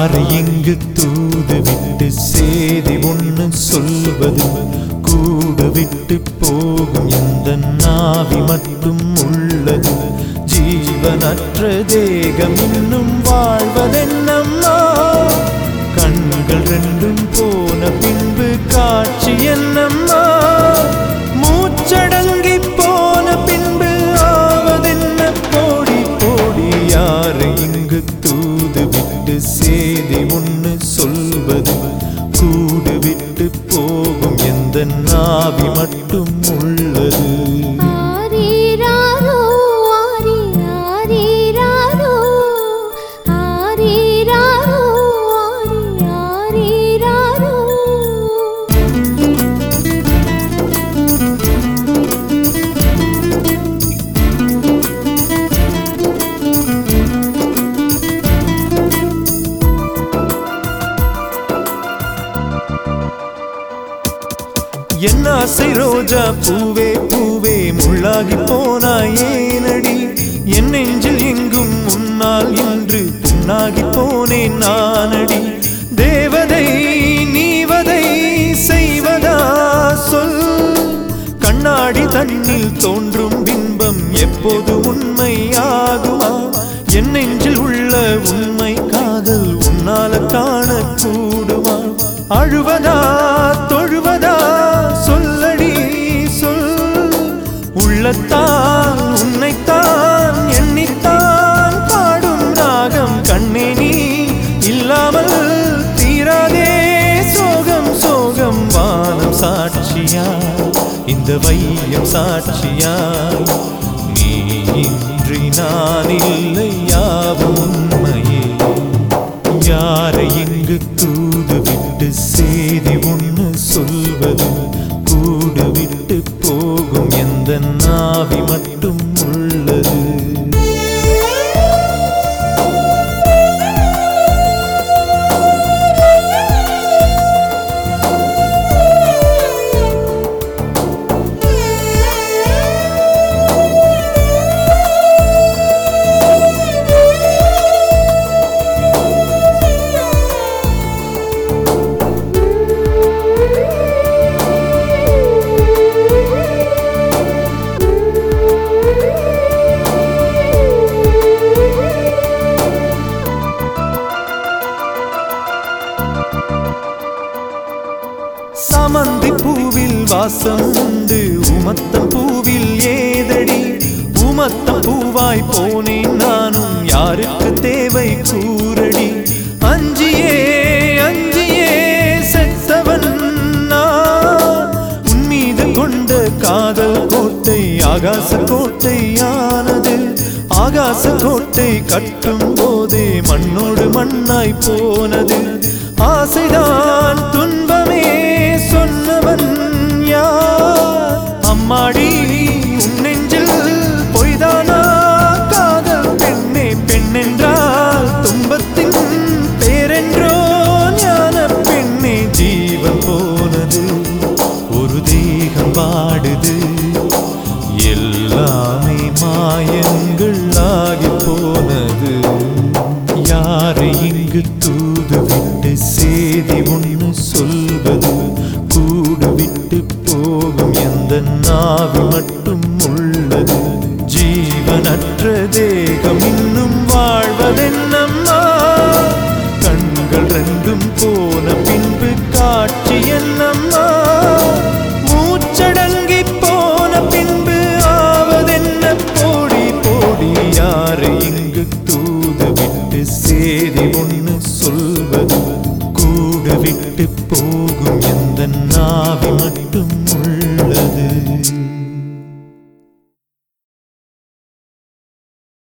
யாரை இங்கு தூது விட்டு சேதி ஒண்ணு சொல்வது கூடு விட்டு போகும் எந்த நாவி மட்டும் உள்ளது ஜீவனற்ற தேகம் இன்னும் வாழ்வதென்னம்மா கண்கள் ரெண்டும் போன பின்பு காட்சி என்னம்மா மூச்சடங்கி போன பின்பு ஆவதென்ன போடி போடி யாரை இங்கு தூது விட்டு சேதி ஒண்ணு சொல்வது கூடு விட்டு போகும் எந்த நாவி மட்டும் உள்ளது ஆரீராரோ ஆரீராரீராரோ ஆரீராரோ ஆரீராரீராரோ என் ஆசை ரோஜா பூவே பூவே முள்ளாகி போனாய் ஏனடி என் நெஞ்சில் எங்கும் முன்னால் என்று புண்ணாகி போனேன் நானடி தேவதை நீவதை செய்வதா சொல் கண்ணாடி தண்ணில் தோன்றும் பிம்பம் எப்போது உண்மையாகுமா என் நெஞ்சில் உள்ள உண்மை காதல் உன்னால காண கூடுமா அழுவதா தொழுவதா சொல்லடி சொல் உள்ளத்தான் உன்னைத்தான் எண்ணித்தான் பாடும் ராகம் கண்ணே நீ இல்லாமல் தீராதே சோகம் சோகம் வானம் சாட்சியா இந்த வையம் சாட்சியா நீ இன்றி நான் இல்லை யாவும் உண்மையே யாரை இங்கு தூது விட்டு சேதி ஒண்ணு சொல்வது கூடு விட்டு போகும் எந்த நாவி மட்டும் உள்ளது சமந்தி பூவில் வாசம் உண்டு உமத்தம் பூவில் ஏதடி உமத்தம் பூவாய் போனேன் நானும் யாருக்கு தேவை கூரடி அஞ்சியே அஞ்சியே செத்தவன் நான் உன் மீது கொண்ட காதல் கோட்டை ஆகாச கோட்டையானது ஆகாச கோட்டை கட்டும் போதே மண்ணோடு மண்ணாய் போனது ஆசைதான் துன்பமே சொன்னவன் யார் அம்மாடி உன் நெஞ்சில் பொய்தானா காதல் பெண்ணே பெண்ணென்றால் துன்பத்தின் பேரென்றோ ஞான பெண்ணே ஜீவன் போனது ஒரு தேகம் வாடுது எல்லாமே மாயங்கள் ஆகி போனது யாரை இங்கு தூது விட்டு சேதி ஒண்ணு சொல்வது கூடு விட்டு போகும் எந்த நாவி மட்டும் உள்ளது ஜீவனற்ற தேகம் இன்னும் வாழ்வதென்னம்மா கண்கள் ரெண்டும் போன பின்பு காட்சி என்னம்மா மூச்சடங்கி போன பின்பு ஆவதென்ன போடி போடி யாரை இங்கு தூது விட்டு சேதி ஒண்ணு சொல்வது கூடு விட்டு போகும் எந்த நாவி மட்டும் உள்ளது